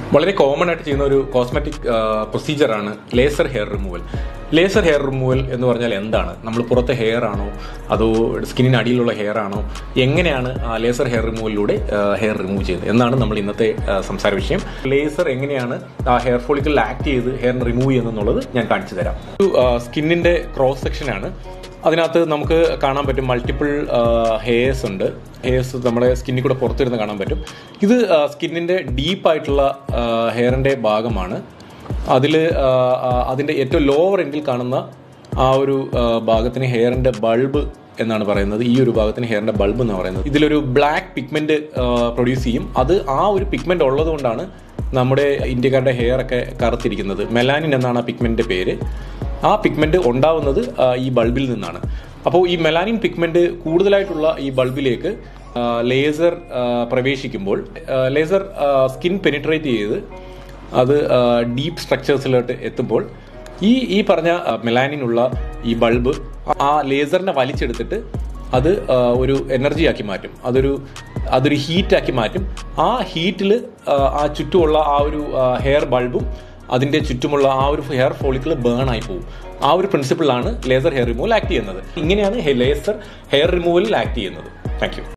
വളരെ കോമൺ ആയിട്ട് ചെയ്യുന്ന ഒരു കോസ്മെറ്റിക് പ്രൊസീജിയറാണ് laser hair removal laser hair removal എന്ന് പറഞ്ഞാൽ എന്താണ് നമ്മൾ പുറത്തെ ഹെയർ ആണോ അതോ സ്കിന്നിന് അടിയിലുള്ള ഹെയർ ആണോ എങ്ങനെയാണ് ആ ലേസർ ഹെയർ റിമൂവലിലൂടെ ഹെയർ റിമൂവ് ചെയ്യുന്നത് എന്നാണ് നമ്മൾ ഇന്നത്തെ ആ, സംസാര വിഷയം ലേസർ എങ്ങനെയാണ് ആ ഹെയർ ഫോളിക്കിൾ ആക്ട് ചെയ്ത് ഹെയർ റിമൂവ് ചെയ്യുന്നത് ഞാൻ കാണിച്ചു തരാം ഒരു സ്കിന്നിന്റെ ക്രോസ് സെക്ഷനാണ് അതിനകത്ത് നമുക്ക് കാണാൻ പറ്റും മൾട്ടിപ്പിൾ ഹെയർസ് ഉണ്ട് ഹെയർസ് നമ്മുടെ സ്കിന്നിൽ കൂടെ പുറത്തിരുന്ന് കാണാൻ പറ്റും ഇത് സ്കിന്നിന്റെ ഡീപ്പായിട്ടുള്ള ഹെയറിന്റെ ഭാഗമാണ് അതിൽ അതിന്റെ ഏറ്റവും ലോവർ എൻഡിൽ കാണുന്ന ആ ഒരു ആ, ഭാഗത്തിന് ഹെയറിന്റെ ബൾബ് എന്നാണ് പറയുന്നത് ഈ ഒരു ഭാഗത്തിന് ഹെയറിന്റെ ബൾബ് എന്ന് പറയുന്നത് ഇതിലൊരു ബ്ലാക്ക് പിഗ്മെന്റ് പ്രൊഡ്യൂസ് ചെയ്യും അത് ആ ഒരു പിഗ്മെന്റ് ഉള്ളത് കൊണ്ടാണ് നമ്മുടെ ഇന്ത്യക്കാരുടെ ഹെയർ ഒക്കെ കറുത്തിരിക്കുന്നത് മെലാനിൻ എന്നാണ് ആ പിഗ്മെന്റിന്റെ പേര് ആ പിഗ്മെന്റ് ഉണ്ടാവുന്നത് ആ, ഈ ബൾബിൽ നിന്നാണ് അപ്പോൾ ഈ മെലാനിൻ പിഗ്മെന്റ് കൂടുതലായിട്ടുള്ള ഈ ബൾബിലേക്ക് ലേസർ പ്രവേശിക്കുമ്പോൾ ലേസർ സ്കിൻ പെനിട്രേറ്റ് ചെയ്ത് അത് ഡീപ്പ് സ്ട്രക്ചേഴ്സിലോട്ട് എത്തുമ്പോൾ ഈ ഈ പറഞ്ഞ മെലാനിനുള്ള ഈ ബൾബ് ആ ലേസറിനെ വലിച്ചെടുത്തിട്ട് അത് ആ, ഒരു എനർജി ആക്കി മാറ്റും അതൊരു അതൊരു ഹീറ്റാക്കി മാറ്റും ആ ഹീറ്റിൽ ആ ചുറ്റുമുള്ള ആ ഒരു ഹെയർ ബൾബും അതിന്റെ ചുറ്റുമുള്ള ആ ഒരു ഹെയർ ഫോളിക്കിൾ ബേൺ ആയി പോകും ആ ഒരു പ്രിൻസിപ്പിളാണ് ലേസർ ഹെയർ റിമൂവൽ ആക്ട് ചെയ്യുന്നത് ഇങ്ങനെയാണ് ലേസർ ഹെയർ റിമൂവലിൽ ആക്ട് ചെയ്യുന്നത് താങ്ക് യു